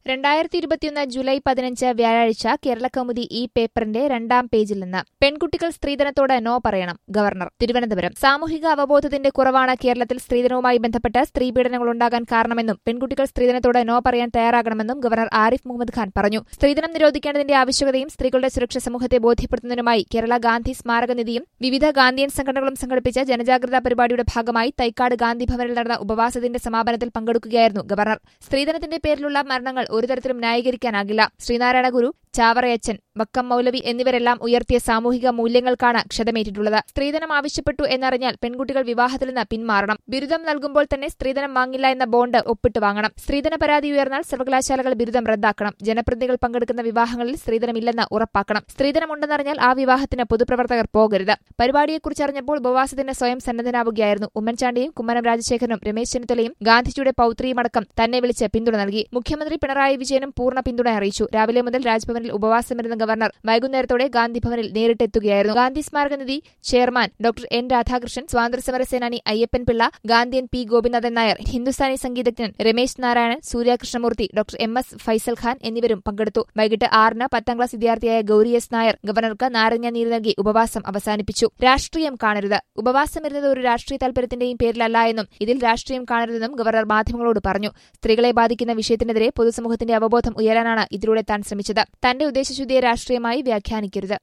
രണ്ടായിരത്തി ഇരുപത്തിയൊന്ന് ജൂലൈ പതിനഞ്ച് വ്യാഴാഴ്ച കേരളകൗമുദി ഈ പേപ്പറിന്റെ രണ്ടാം പേജിൽ നിന്ന് പെൺകുട്ടികൾ സ്ത്രീധനത്തോട് നോ പറയണം ഗവർണർ തിരുവനന്തപുരം സാമൂഹിക അവബോധത്തിന്റെ കുറവാണ് കേരളത്തിൽ സ്ത്രീധനവുമായി ബന്ധപ്പെട്ട് സ്ത്രീപീഡനങ്ങൾ ഉണ്ടാകാൻ കാരണമെന്നും പെൺകുട്ടികൾ സ്ത്രീധനത്തോട് നോ പറയാൻ തയ്യാറാകണമെന്നും ഗവർണർ ആരിഫ് മുഹമ്മദ് ഖാൻ പറഞ്ഞു സ്ത്രീധനം നിരോധിക്കേണ്ടതിന്റെ ആവശ്യകതയും സ്ത്രീകളുടെ സുരക്ഷ സമൂഹത്തെ ബോധ്യപ്പെടുത്തുന്നതിനുമായി കേരള ഗാന്ധി സ്മാരക നിധിയും വിവിധ ഗാന്ധിയൻ സംഘടനകളും സംഘടിപ്പിച്ച ജനജാഗ്രതാ പരിപാടിയുടെ ഭാഗമായി തൈക്കാട് ഗാന്ധി ഭവനിൽ നടന്ന ഉപവാസത്തിന്റെ സമാപനത്തിൽ പങ്കെടുക്കുകയായിരുന്നു ഗവർണർ സ്ത്രീധനത്തിന്റെ പേരിലുള്ള മരണങ്ങൾ ഒരു തരത്തിലും ന്യായീകരിക്കാനാകില്ല ശ്രീനാരായണ ഗുരു ചാവറയച്ചൻ വക്കം മൌലവി എന്നിവരെല്ലാം ഉയർത്തിയ സാമൂഹിക മൂല്യങ്ങൾക്കാണ് ക്ഷതമേറ്റിട്ടുള്ളത് സ്ത്രീധനം ആവശ്യപ്പെട്ടു എന്നറിഞ്ഞാൽ പെൺകുട്ടികൾ വിവാഹത്തിൽ നിന്ന് പിന്മാറണം ബിരുദം നൽകുമ്പോൾ തന്നെ സ്ത്രീധനം വാങ്ങില്ല എന്ന ബോണ്ട് ഒപ്പിട്ട് വാങ്ങണം സ്ത്രീധന പരാതി ഉയർന്നാൽ സർവകലാശാലകൾ ബിരുദം റദ്ദാക്കണം ജനപ്രതിനിധികൾ പങ്കെടുക്കുന്ന വിവാഹങ്ങളിൽ സ്ത്രീധനമില്ലെന്ന് ഉറപ്പാക്കണം സ്ത്രീധനമുണ്ടെന്നറിഞ്ഞാൽ ആ വിവാഹത്തിന് പൊതുപ്രവർത്തകർ പോകരുത് പരിപാടിയെക്കുറിച്ച് അറിഞ്ഞപ്പോൾ ഉപവാസത്തിന് സ്വയം സന്നദ്ധനാവുകയായിരുന്നു ഉമ്മൻചാണ്ടിയും കുമ്മനം രാജശേഖരനും രമേശ് ചെന്നിത്തലയും ഗാന്ധിജിയുടെ പൌത്രിയുമടക്കം തന്നെ വിളിച്ച് പിന്തുണ നൽകി മുഖ്യമന്ത്രി പിണറായി വിജയനും പൂർണ്ണ പിന്തുണ അറിയിച്ചു രാവിലെ മുതൽ രാജ്ഭവനിൽ ഉപവാസമിരുന്ന ഗവർണർ വൈകുന്നേരത്തോടെ ഗാന്ധിഭവനിൽ നേരിട്ടെത്തുകയായിരുന്നു ഗാന്ധി സ്മാരക നിധി ചെയർമാൻ ഡോക്ടർ എൻ രാധാകൃഷ്ണൻ സ്വാതന്ത്ര്യസമര സേനാനി അയ്യപ്പൻ പിള്ള ഗാന്ധിയൻ പി ഗോപിനാഥൻ നായർ ഹിന്ദുസ്ഥാനി സംഗീതജ്ഞൻ Ramesh Narayanan Suryakrishnamoorthy doctor M S Faisal Khan എന്നിവരും പങ്കെടുത്തു വൈകിട്ട് ആറിന് പത്താം ക്ലാസ് വിദ്യാർത്ഥിയായ ഗൌരി എസ് നായർ ഗവർണർക്ക് നാരങ്ങ നീര് നൽകി ഉപവാസം അവസാനിപ്പിച്ചു രാഷ്ട്രീയം കാണരുത് ഉപവാസമിരുന്നത് ഒരു രാഷ്ട്രീയ താൽപര്യത്തിന്റെയും പേരിലല്ല എന്നും ഇതിൽ രാഷ്ട്രീയം കാണരുതെന്നും ഗവർണർ മാധ്യമങ്ങളോട് പറഞ്ഞു സ്ത്രീകളെ ബാധിക്കുന്ന വിഷയത്തിനെതിരെ പൊതുസമൂഹത്തിന്റെ അവബോധം ഉയരാനാണ് ഇതിലൂടെ താൻ ശ്രമിച്ചത് തന്റെ ഉദ്ദേശശുദ്ധിയെ രാഷ്ട്രീയമായി വ്യാഖ്യാനിക്കരുത്